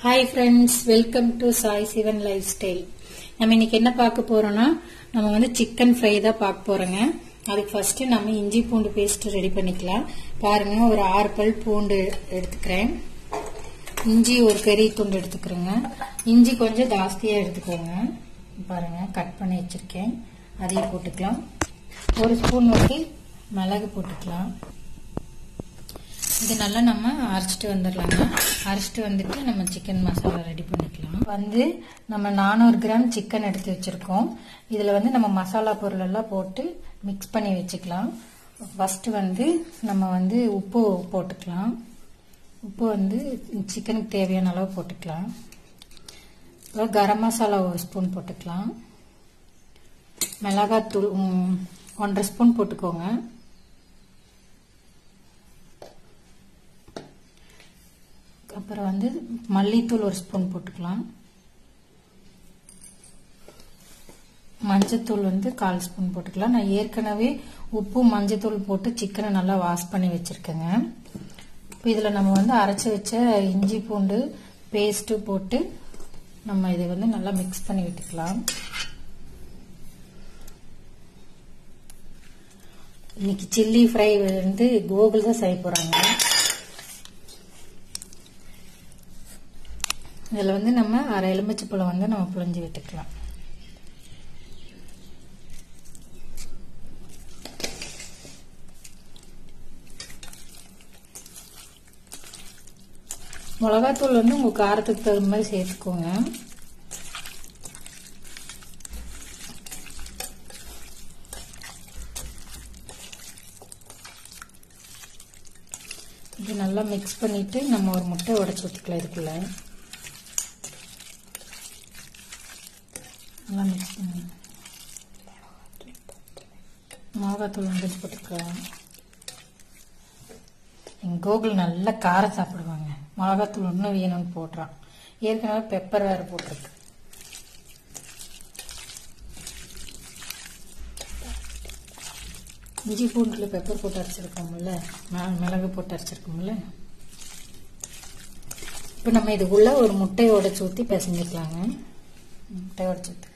hi friends welcome to Sai Sivan lifestyle நம்ம இன்னைக்கு என்ன பார்க்க போறோம்னா நம்ம வந்து சிக்கன் ஃப்ரை தான் பார்க்க போறோங்க அதுக்கு ஃபர்ஸ்ட் நம்ம இஞ்சி பூண்டு பேஸ்ட் ரெடி பண்ணிக்கலாம் பாருங்க ஒரு ஆறு பல் பூண்டு எடுத்துக்கிறேன் இஞ்சி ஒரு பெரிய துண்டு எடுத்துக்கிறேங்க இஞ்சி கொஞ்சம் ஜாஸ்தியா எடுத்துக்கோங்க பாருங்க கட் பண்ணி வச்சிருக்கேன் அதையும் போட்டுக்கலாம் ஒரு ஸ்பூன் வந்து மிளகு போட்டுக்கலாம் இது நல்லா நம்ம அரைச்சிட்டு வந்துடலாங்க அரைச்சிட்டு வந்துட்டு நம்ம சிக்கன் மசாலா ரெடி பண்ணிக்கலாம் வந்து நம்ம நானூறு கிராம் சிக்கன் எடுத்து வச்சிருக்கோம் இதில் வந்து நம்ம மசாலா பொருள் எல்லாம் போட்டு மிக்ஸ் பண்ணி வச்சுக்கலாம் ஃபஸ்ட்டு வந்து நம்ம வந்து உப்பு போட்டுக்கலாம் உப்பு வந்து சிக்கனுக்கு தேவையான அளவு போட்டுக்கலாம் அப்புறம் கரம் மசாலா ஒரு ஸ்பூன் போட்டுக்கலாம் மிளகாத்தூள் ஒன்றரை ஸ்பூன் போட்டுக்கோங்க அப்புறம் வந்து மல்லித்தூள் ஒரு ஸ்பூன் போட்டுக்கலாம் மஞ்சத்தூள் வந்து கால் ஸ்பூன் போட்டுக்கலாம் நான் ஏற்கனவே உப்பு மஞ்சத்தூள் போட்டு சிக்கனை நல்லா வாஷ் பண்ணி வச்சிருக்கேங்க இப்போ இதில் நம்ம வந்து அரைச்சி வச்ச இஞ்சி பூண்டு பேஸ்ட்டு போட்டு நம்ம இதை வந்து நல்லா மிக்ஸ் பண்ணி விட்டுக்கலாம் இன்னைக்கு சில்லி ஃப்ரை வந்து கோகுல் தான் செய்ய போகிறாங்க இதில் வந்து நம்ம அரை எலுமிச்சை பழம் வந்து நம்ம புழிஞ்சு விட்டுக்கலாம் மிளகாத்தூள் வந்து உங்கள் காரத்துக்கு தகுந்த மாதிரி சேர்த்துக்கோங்க இது நல்லா மிக்ஸ் பண்ணிட்டு நம்ம ஒரு முட்டை உடச்சி ஊற்றிக்கலாம் இதுக்குள்ள நல்லா மிக்ஸ் பண்ணி மிளகாத்தூள் வந்து போட்டுக்கலாம் எங்கள் கோகுல் நல்லா காரம் சாப்பிடுவாங்க மிளகாத்தூள் இன்னும் வேணும்னு போடுறான் ஏற்கனவே பெப்பர் வேறு போட்டிருக்கு இஞ்சி பூண்டில் பெப்பர் போட்டு அரைச்சிருக்கோம்ல மிளகு போட்டு அரைச்சிருக்கோம்ல இப்போ நம்ம இதுக்குள்ள ஒரு முட்டையை உடச்சி ஊற்றி பிசைஞ்சிக்கலாங்க முட்டை உடச்சி ஊற்றி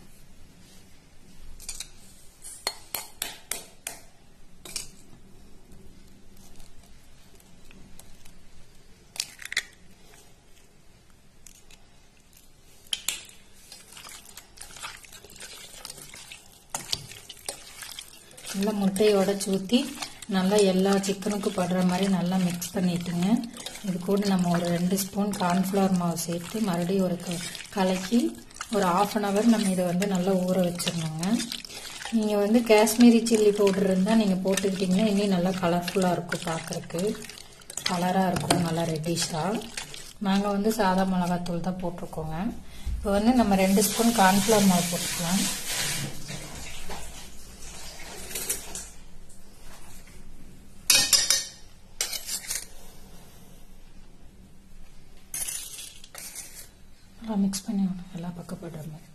நல்லா முட்டையை உடச்சி ஊற்றி நல்லா எல்லா சிக்கனுக்கும் படுற மாதிரி நல்லா மிக்ஸ் பண்ணிட்டுங்க இது கூட நம்ம ஒரு ரெண்டு ஸ்பூன் கார்ன்ஃப்ளவர் மாவு சேர்த்து மறுபடியும் ஒரு கலக்கி ஒரு ஆஃப் அன் ஹவர் நம்ம இதை வந்து நல்லா ஊற வச்சிடணுங்க நீங்கள் வந்து காஷ்மீரி சில்லி பவுடர் இருந்தால் நீங்கள் போட்டுக்கிட்டிங்கன்னா இன்னும் நல்லா கலர்ஃபுல்லாக இருக்கும் பார்க்குறக்கு கலராக இருக்கும் நல்லா ரெட்டிஷாக நாங்கள் வந்து சாதா மிளகாத்தூள் தான் போட்டிருக்கோங்க இப்போ வந்து நம்ம ரெண்டு ஸ்பூன் கார்ன்ஃப்ளவர் மாவு போட்டுக்கலாம் நல்லா மிக்ஸ் பண்ணி விடணும் எல்லா பக்கப்படுற மாதிரி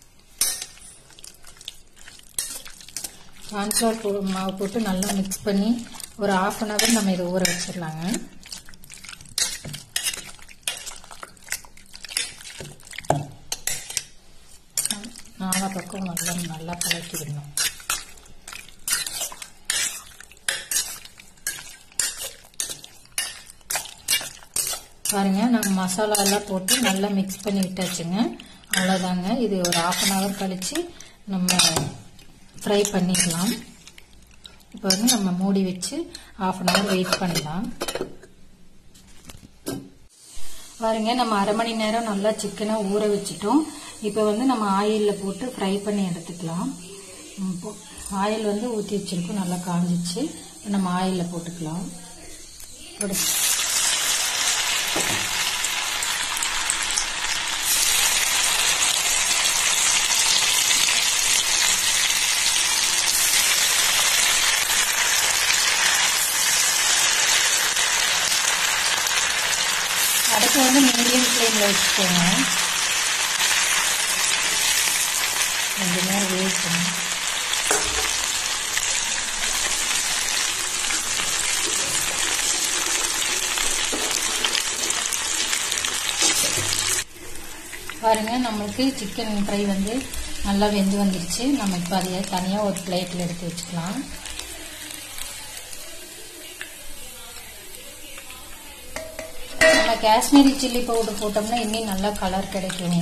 கார்ன்ஃப்ளவர் போ மாவு போட்டு நல்லா மிக்ஸ் பண்ணி ஒரு ஆஃப் அன் ஹவர் நம்ம இதை ஊற வச்சிடலாங்க நாலா பக்கம் நல்லா நல்லா கலக்கி விடணும் பாருங்க நம்ம மசாலா எல்லாம் போட்டு நல்லா மிக்ஸ் பண்ணி விட்டாச்சுங்க அவ்வளோதாங்க இது ஒரு ஆஃப் அன் ஹவர் கழிச்சு நம்ம ஃப்ரை பண்ணிடலாம் இப்போ வந்து நம்ம மூடி வச்சு ஆஃப் அன் ஹவர் வெயிட் பண்ணலாம் பாருங்க நம்ம அரை மணி நேரம் நல்லா சிக்கனை ஊற வச்சுட்டோம் இப்போ வந்து நம்ம ஆயிலில் போட்டு ஃப்ரை பண்ணி எடுத்துக்கலாம் ஆயில் வந்து ஊற்றி வச்சிருக்கோம் நல்லா காஞ்சிச்சு நம்ம ஆயிலில் போட்டுக்கலாம் அடுத்து வந்து மீடியம் ஃப்ளேமில் வச்சுக்கோங்க ரெண்டு நேரம் வெயிட் பண்ணி பாருங்க நம்மளுக்கு சிக்கன் ஃப்ரை வந்து நல்லா வெந்து வந்துருச்சு நம்ம இப்போ அதை தனியாக ஒரு பிளேட்டில் எடுத்து வச்சுக்கலாம் நம்ம காஷ்மீரி சில்லி பவுடர் போட்டோம்னா இன்னும் நல்லா கலர் கிடைக்குங்க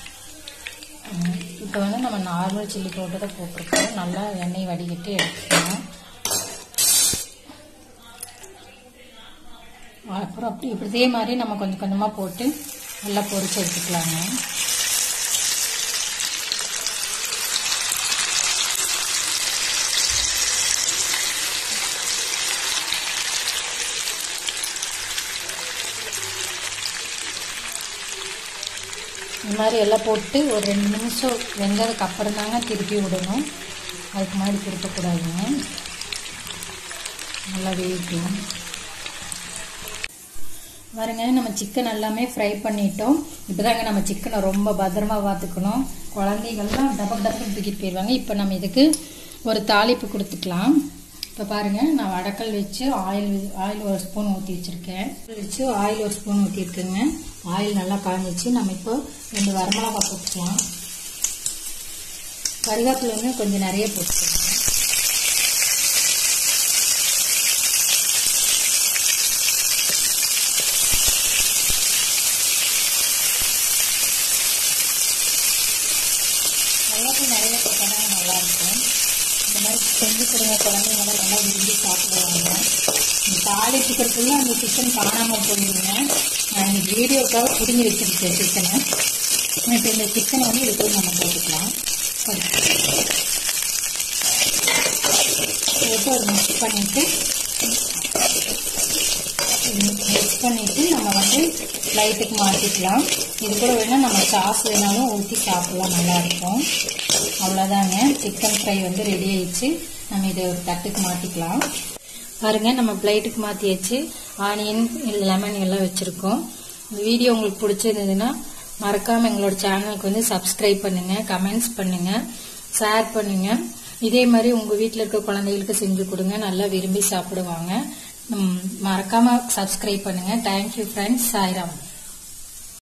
இப்போ வந்து நம்ம நார்மல் சில்லி பவுடர் தான் போட்டிருக்கோம் நல்லா எண்ணெய் வடிகட்டி எடுத்துக்கலாம் அப்புறம் அப்படி இப்படி இதே மாதிரி நம்ம கொஞ்சம் கொஞ்சமாக போட்டு நல்லா பொரிச்சு எடுத்துக்கலாங்க இந்த மாதிரி எல்லாம் போட்டு ஒரு ரெண்டு நிமிஷம் வெந்ததுக்கு அப்புறம் தாங்க திருப்பி விடணும் அதுக்கு மாதிரி திருப்பக்கூடாதுங்க நல்லா வேகட்டும் பாருங்க நம்ம சிக்கன் எல்லாமே ஃப்ரை பண்ணிட்டோம் இப்போதாங்க நம்ம சிக்கனை ரொம்ப பத்திரமா பார்த்துக்கணும் குழந்தைகள்லாம் டபக் டபக்கு தூக்கிட்டு போயிடுவாங்க இப்போ நம்ம இதுக்கு ஒரு தாளிப்பு கொடுத்துக்கலாம் இப்போ பாருங்க நான் வடக்கல் வச்சு ஆயில் ஆயில் ஒரு ஸ்பூன் ஊற்றி வச்சிருக்கேன் வச்சு ஆயில் ஒரு ஸ்பூன் ஊற்றிருக்கேங்க ஆயில் நல்லா காஞ்சிச்சு நம்ம இப்போ ரெண்டு வரமிளகா போட்டுக்கலாம் கருவேப்பிலை வந்து கொஞ்சம் நிறைய போட்டுக்கலாம் மிளகு நிறைய போட்டால் நல்லா இருக்கும் இந்த மாதிரி செஞ்சு கொடுங்க குழந்தைங்களாம் நல்லா விரும்பி சாப்பிடுவாங்க இந்த தாளிப்புக்கிறதுக்குள்ள அந்த சிக்கன் காணாமல் போயிருங்க நான் இந்த வீடியோக்காக புடுங்கி வச்சிருக்கேன் சிக்கனை இப்போ இந்த சிக்கனை வந்து இதுக்குள்ள நம்ம போட்டுக்கலாம் போட்டு ஒரு மிக்ஸ் பண்ணிட்டு மிக்ஸ் பண்ணிட்டு நம்ம வந்து லைட்டுக்கு மாற்றிக்கலாம் இது கூட வேணால் நம்ம சாஸ் வேணாலும் ஊற்றி சாப்பிடலாம் நல்லாயிருக்கும் அவ்வளோதாங்க சிக்கன் ஃப்ரை வந்து ரெடி ஆயிடுச்சு நம்ம இதை ஒரு தட்டுக்கு மாற்றிக்கலாம் பாருங்க நம்ம பிளேட்டுக்கு மாற்றியாச்சு ஆனியன் லெமன் எல்லாம் வச்சுருக்கோம் இந்த வீடியோ உங்களுக்கு பிடிச்சிருந்ததுன்னா மறக்காமல் எங்களோட சேனலுக்கு வந்து சப்ஸ்கிரைப் பண்ணுங்கள் கமெண்ட்ஸ் பண்ணுங்கள் ஷேர் பண்ணுங்கள் இதே மாதிரி உங்கள் வீட்டில் இருக்க குழந்தைகளுக்கு செஞ்சு கொடுங்க நல்லா விரும்பி சாப்பிடுவாங்க மறக்காமல் சப்ஸ்கிரைப் பண்ணுங்கள் தேங்க்யூ ஃப்ரெண்ட்ஸ் சாய்ராம்